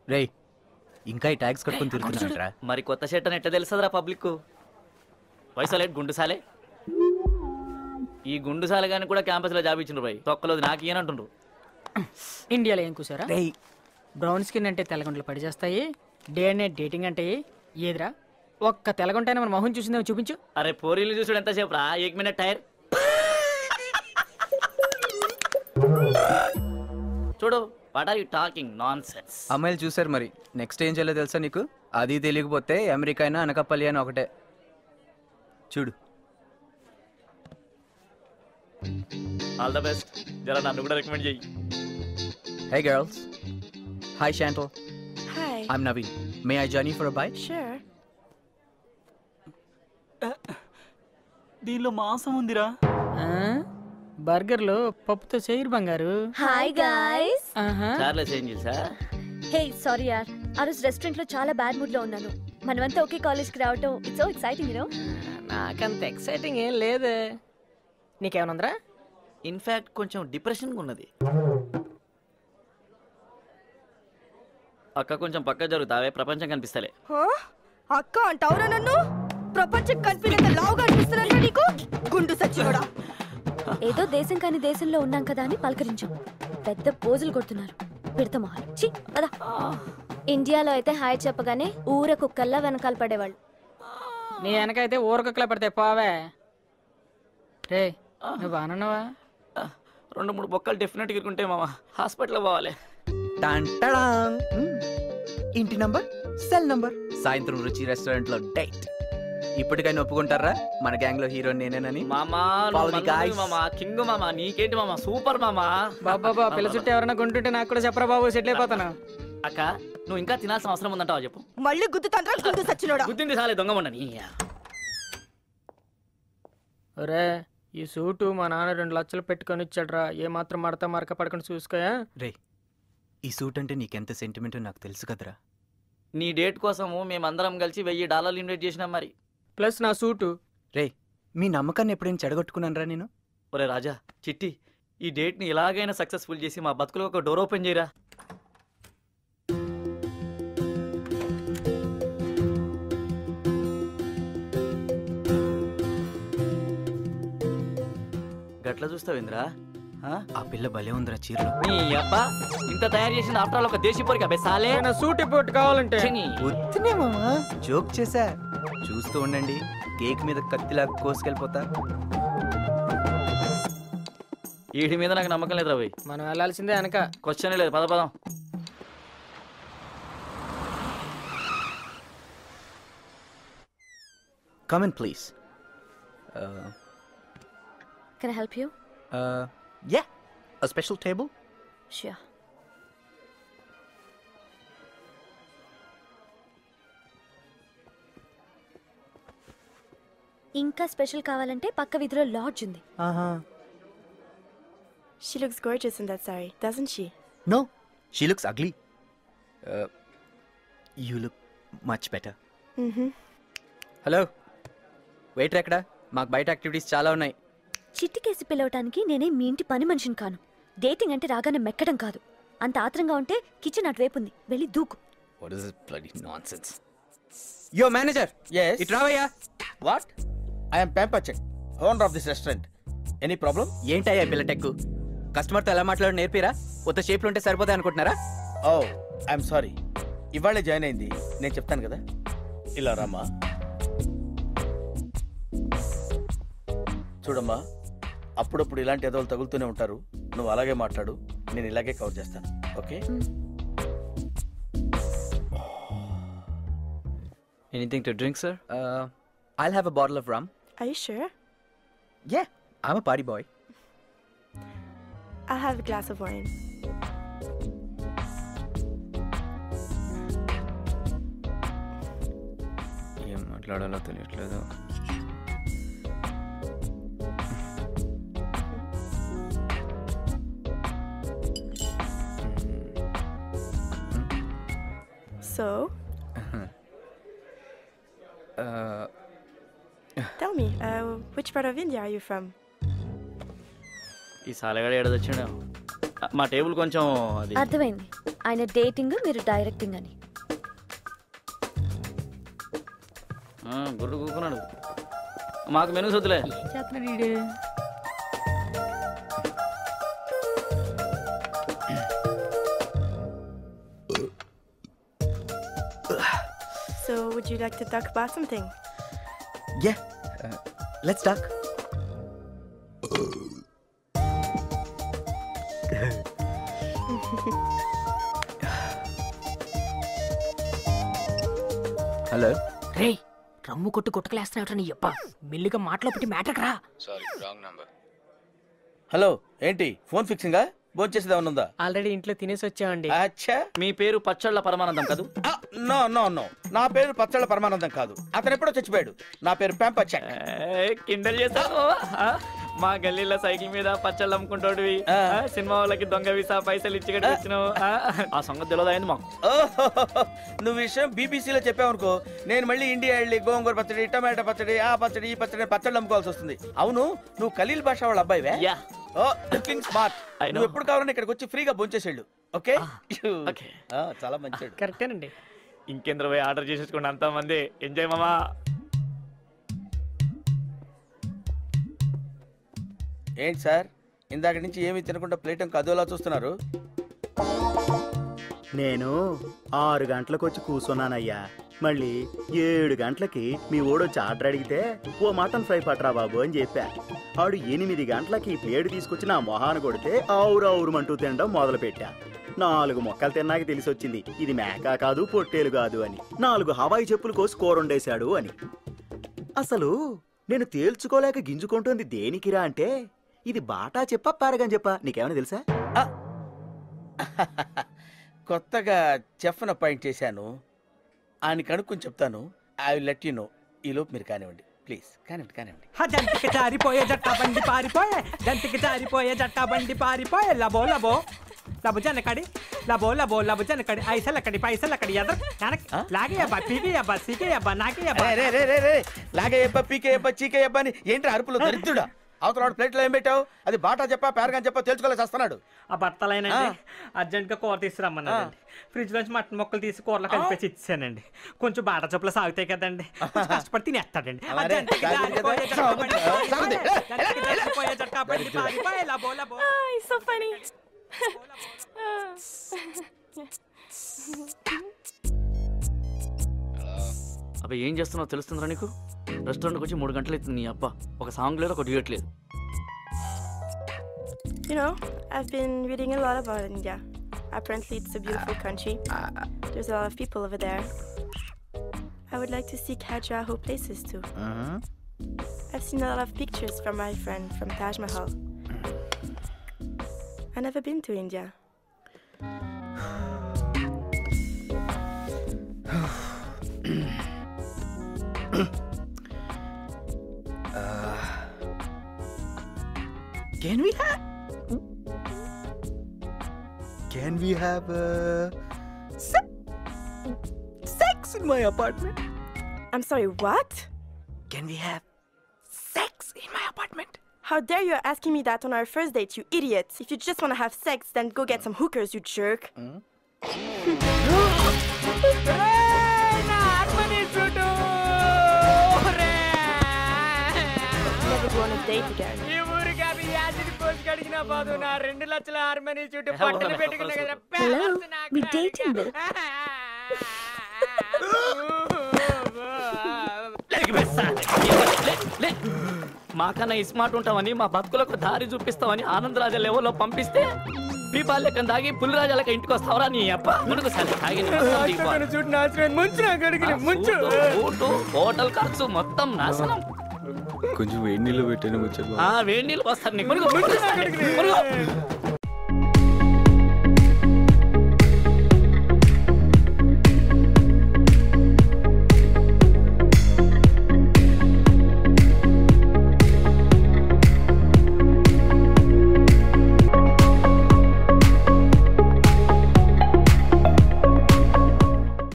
రేయ్ ఇంకా ఈ ట్యాక్స్ కట్టుకొని తిరుగుతున్నారా మరి కొత్త షర్ట్ అని ఎట్లా తెలుస్తుందిరా పబ్లిక్ వయసులే గుండు సాలే ఈ గుండు సాలే కానీ కూడా క్యాంపస్లో జాబ్ ఇచ్చిండ్రు భయ్ తొక్కలోది నాకు ఇయ్యనంటుండ్రు ఇండియాలో ఏం కూసారా రేయ్ బ్రౌన్ స్కిన్ అంటే తెల్లగుంటలు పడి చేస్తాయి డే అండ్ నైట్ డేటింగ్ అంటే ఏదిరా ఒక్క తెల్లగుంటైనా మన మొహం చూసిందేమో చూపించు అరే పోరీలు చూసాడు ఎంతసేపు రా ఏక్ మినిట్ టైర్ చూడు what are you talking nonsense అమ్మాయిలు చూసారు మరి నెక్స్ట్ ఏం చేయాలో తెలుసా నీకు అది తెలియకపోతే అమెరికా అయినా అనకపల్లి అని ఒకటే చూడు ఆల్ ద బెస్ట్ జరా నన్ను కూడా రికమెండ్ చెయ్యి hi girls hi Santo Hi. I'm Naveen may I journey for bye Sure. దీనిలో మాంసం ఉందిరా ఆ? బర్గర్లో పప్పుతో చేయరు బంగారు హాయ్ గాయ్స్ ఆహా చార్లెస్ ఏం చేసా హే సారీ యార్ ఆ రోజు రెస్టారెంట్ లో చాలా బ్యాడ్ మూడ్ లో ఉన్నాను మనమంతా ఒకే కాలేజ్ కి రావటం ఇట్స్ సో ఎక్సైటింగ్ యూనో నాకంత ఎక్సైటింగ్ ఏం లేదే నీకేమనుందిరా ఇన్ఫాక్ట్ కొంచెం డిప్రెషన్గా ఉన్నది అక్క కొంచెం పక్క జరుగుతావే ప్రపంచం కనిపిస్తలే Huh? అక్క అంటావురా నన్ను ప్రపంచం కనిపించేంత లావుగా అనిపిస్తున్నా నీకు గుండు సచ్చినోడా ఏదో దేశం కాని దేశంలో ఉన్నాం కదా అని పలకరించాం పెద్ద పోజులు కొడుతున్నారు పిడత మొహాలు ఛీ పద ఇండియాలో అయితే హాయ్ చెప్పగానే ఊర కుక్కల్లా వెనకాల పడేవాళ్ళు నీ వెనకైతే ఊరకొక్కలా పడితే పోవే రే నువ్వు బాగున్నావా ఆ, రెండు మూడు బొక్కలు డెఫినెట్గా ఇరుకుంటే మామ హాస్పిటల్ పోవాలి టాన్ టడాంగ్. మ్మ్. ఇంటి నంబర్ సెల్ నంబర్ సాయంత్రం రుచి రెస్టారెంట్ లో డేట్ ఇప్పటికైనా ఒప్పుకుంటారా మన గ్యాంగ్ లో హీరో నేనేనని మామా Follow the guys. మామా కింగ్ మామా నీకేంటి మామా సూపర్ మామా బాబా బా పిల్ల చుట్టూ ఎవరైనా కొంటుంటే నాకు కూడా చెప్పరా బాబు సెటిల్ అయిపోతాను అక్క నువ్వు ఇంకా తినాల్సిన అవసరం ఉందంటావా చెప్పు మళ్ళీ గుద్దుతాండ్రా గుండు సచ్చినోడా గుద్దింది సాలే దొంగ ఉండని ఒరే ఈ సూటు మా నాన్న రెండు లక్షలు పెట్టుకొని ఇచ్చాడ్రా ఏ మాత్రం మడత మరక పడకుండా చూసుకోయా రే ఈ సూట్ అంటే నీకెంత సెంటిమెంట్ నాకు తెలుసు కదరా నీ డేట్ కోసము మేమందరం కలిసి వెయ్యి డాలర్లు ఇన్వెస్ట్ చేసినాం మరి ప్లస్ నా సూటు రే మీ నమ్మకాన్ని ఎప్పుడైనా చెడగొట్టుకున్నానరా నేను ఒరే రాజా చిట్టి ఈ డేట్ని ఎలాగైనా సక్సెస్ఫుల్ చేసి మా బతుకులో ఒక డోర్ ఓపెన్ చేయరా గట్ల చూస్తావేంద్రా ఆ? ఆ పిల్ల భలే ఉందిరా చీరలో నీ అబ్బా ఇంత తయారు చేసింది ఆఫ్టర్ ఆల్ ఒక దేశీ పొరికి అబ్బే సాలే నా సూట్ ఇప్పుడు కావాలంటే ఛీ, నీ- వద్దునే మామా జోక్ చేశా చూస్తూ ఉండండి కేక్ మీద కత్తిలా కోసుకెళ్ళిపోతా వీడి మీద నాకు నమ్మకం లేదు రవి మనం వెళ్ళాల్సిందే వెనక క్వశ్చన్ లేదు పద పదం come on please can help you yeah special table sure ఇంకా స్పెషల్ కావాలంటే పక్క వీధిలో లాడ్జ్ ఉంది She looks gorgeous in that sari, doesn't she? No she looks ugly you look much better Mm-hmm. Hello waiter ఎక్కడ మాకు బయట యాక్టివిటీస్ చాలా ఉన్నాయి చిట్టికేసి పిలవటానికి నేనే మీ ఇంటి పని మనిషిని కాను డేటింగ్ అంటే రాగానే మెక్కడం కాదు అంత ఆత్రంగా ఉంటే కిచెన్ అటువైపు ఉంది వెళ్ళి దూకు what is this bloody nonsense yo manager Yes. It రావయ్యా What? I am Pampachek, owner of this restaurant. Any problem? ఏంటయ్యా పిల్ల టెక్కు కస్టమర్తో ఎలా మాట్లాడో నేర్పిరా కొత్త షేప్లు ఉంటే సరిపోతాయి అనుకుంటున్నారా Oh, I'm sorry. ఇవాళే జాయిన్ అయింది నేను చెప్తాను కదా ఇలా రామ్మా చూడమ్మా అప్పుడప్పుడు ఇలాంటి ఎదవలు తగులుతూనే ఉంటారు నువ్వు అలాగే మాట్లాడు నేను ఇలాగే కవర్ చేస్తాను okay anything to drink sir I have a bottle of rum Are you sure? Yeah I'm a party boy I'll have a glass of wine. ఏం మాట్లాడాలో తెలియట్లేదు So, tell me, uh, which part of India are you from? ఈ సాలగాడు ఏడాది వచ్చిండు మా table కొంచెం అది అర్థమైంది ఆయన డేటింగ్ మీరు డైరెక్టింగ్ అని ఆ, గుర్రు కూకున్నాడు మాకు మెనూ వద్దులే ఏం చేస్తున్నాడు వీడు So, would you like to talk about something? Yeah. Uh, let's talk. Hello రే రమ్ము కొట్టు గుట్టకలేస్తున్నావు నీ అప్ప మెల్లిగా మాటలో పెట్టి మ్యాటర్ రా హలో ఏంటి ఫోన్ ఫిక్సింగా ఫోన్ చేసేది ఏమన్నా ఉందా ఆల్రెడీ ఇంట్లో తినేసి వచ్చామండి అచ్చా మీ పేరు పచ్చళ్ళ పరమానందం కదూ నో నో నో నా పేరు పచ్చళ్ళ పరమానందం కాదు అతను ఎప్పుడో చచ్చిపోయాడు నా పేరు పెంపచ్చక్ కిండల్ చేస్తావు ఆ? మా గల్లీలో సైకిల్ మీద పచ్చళ్ళు అమ్ముకుంటాడు ఆ. సినిమా వాళ్ళకి దొంగ వీసా పైసలు ఇచ్చి కట్టి వచ్చినావు ఆ? ఆ సంగతి తెలియదు అయింది మాకు నువ్వు విషయం బీబీసీలో చెప్పావనుకో నేను మళ్ళీ ఇండియా వెళ్ళి గోంగూర పచ్చడి టమాటా పచ్చడి ఆ పచ్చడి ఈ పచ్చడి పచ్చళ్ళు అమ్ముకోవాల్సి వస్తుంది అవును నువ్వు ఖలీల్ భాష వాళ్ళ అబ్బాయివే yeah oh looking smart I know. నువ్వు ఎప్పుడు కావాలని ఇక్కడికి వచ్చి ఫ్రీగా భోంచేసేళ్ళు ఓకే okay. చాలా మంచిది కరెక్టేనండి ఇంకేంద్ర పోయి ఆర్డర్ చేసేసుకోండి అంతా మంది ఎంజాయ్ మామా ఏంటి సార్ ఇందాక నుంచి ఏమీ తినకుండా ప్లేట్ కదోలా చూస్తున్నారు నేను ఆరు గంటలకు వచ్చి కూర్చున్నానయ్యా మళ్ళీ ఏడు గంటలకి మీ ఓడొచ్చి ఆర్డర్ అడిగితే ఓ మటన్ ఫ్రై పట్రా బాబు అని చెప్పా ఆడు ఎనిమిది గంటలకి ప్లేట్ తీసుకొచ్చి నా మొహాన కొడితే ఆవురు ఆవురుమంటూ తినడం మొదలు పెట్టా నాలుగు మొక్కలు తిన్నాక తెలిసి వచ్చింది ఇది మేక కాదు పొట్టేలు కాదు అని నాలుగు హవాయి చెప్పులు కోసి కూర వండేశాడు అని అసలు నేను తేల్చుకోలేక గింజుకుంటోంది దేనికిరా అంటే ఇది బాటా చెప్పా పారగని చెప్పా నీకేమైనా తెలుసా కొత్తగా చెఫ్ను అపాయింట్ చేశాను ఆయన కనుక్కొని చెప్తాను I will let you know ఈ లోపు మీరు కానివ్వండి ప్లీజ్ కానివ్వండి కానివ్వండి హ జంతికి జారిపోయే జట్టా బండి పారిపోయే జంతికి జారిపోయే జట్టా బండి పారిపోయే లబో లబో లబు జనకడి లబో లబో లబు జనకడి ఐసలక్కడి పైసలక్కడి ఎదర్ వెనక్ లాగే అబ్బా పీకే అబ్బా సీకే అబ్బా నాకే అబ్బా రే రే రే రే రే లాగే ఎబ్బా పీకే ఎబ్బా చీకే ఎబ్బా అని ఏంటి అరుపులు దరిద్రుడా అవతల ప్లేట్లో ఏం పెట్టావు అది బాటా చెప్పా పేరగాని చెప్పా తెలుసుకోలేసి వస్తున్నాడు ఆ బట్టలైనండి అర్జెంట్ గా కూర తీసుకురమ్మన్నానండి ఫ్రిడ్జ్ లోంచి మటన్ మొక్కలు తీసి కూరలో కలిపేసి ఇచ్చానండి కొంచెం బాట చొప్పులు సాగుతాయి కదండి కొంచెం కష్టపడి తినేస్తాడండి ఆ అలానే జంతికి సాగుతుంది కదా? జారిపోయే జట్టా బండి సాగుతుంది. సాగుతుంది. పారిపోయే, జంతికి జారిపోయే జట్టా బండి పారిపోయే, లబో లబో Oh, he's so funny. అవి ఏం చేస్తున్నావు తెలుస్తుందిరా నీకు రెస్టారెంట్కి వచ్చి మూడు గంటలు అవుతుంది నీ అబ్బా ఒక సాంగ్ లేదు ఒక డ్యూయట్ లేదు You know, I've been reading a lot about India. Apparently, it's a beautiful country. There's a lot of people over there. I would like to see Khajuraho places too. I've seen a lot of pictures from my friend from Taj Mahal. I've never been to India. Can we have? Can we have uh, se- sex in my apartment? I'm sorry, what? Can we have sex in my apartment? How dare you asking me that on our first date, you idiot? If you just want to have sex, then go get some hookers, you jerk. Never go on a date again. ఈ ఊరికి అది acid పోసి కడిగిన బాదు నా రెండు లక్షల harmony చుట్టూ పట్టలు పెట్టుకున్నా కదా హలో మీ డేటింగ్ బిల్ మాకన్నా ఇస్మార్ట్ ఉంటామని మా బతుకులకు దారి చూపిస్తామని ఆనందరాజ లెవెల్లో పంపిస్తే పీపాల్ లెక్క దాగి పులిరాజా లెక్క ఇంటికి వస్తావరా నీ అప్ప మునుగు సార్ చూడు నాశనం ముంచు నా కడిగిన ముంచు హోటల్ ఖర్చు మొత్తం నాశనం కొంచెం వేడి నీళ్ళు పెట్టాను ముచ్చట్లు ఆ వేడి నీళ్ళు వస్తారు నీకు మునుగు, మునుగు, మునుగు.